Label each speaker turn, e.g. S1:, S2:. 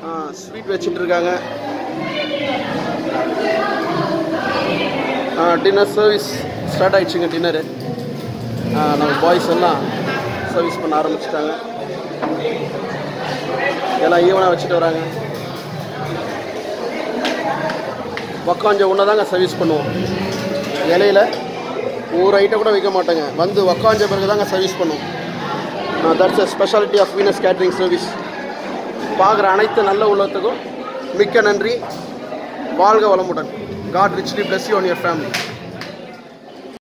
S1: sweet வச்சுட்டு இருக்காங்க dinner service start ஆயிடுச்சுங்க டின்னரு நம்ம பாய்ஸ் எல்லாம் சர்வீஸ் பண்ண ஆரம்பிச்சிட்டாங்க எல்லாம் ஈவனாக வச்சுட்டு வராங்க உக்காஞ்ச உடனே தாங்க சர்வீஸ் பண்ணுவோம் இலையில ஒரு ஐட்டம் கூட வைக்க மாட்டாங்க வந்து உக்காஞ்ச பிறகு தாங்க சர்வீஸ் பண்ணுவோம் that's a speciality of Venus catering service பார்க்குற அனைத்து நல்ல உள்ளத்துக்கும் மிக்க நன்றி வாழ்க வளமுடன் God richly bless you on your family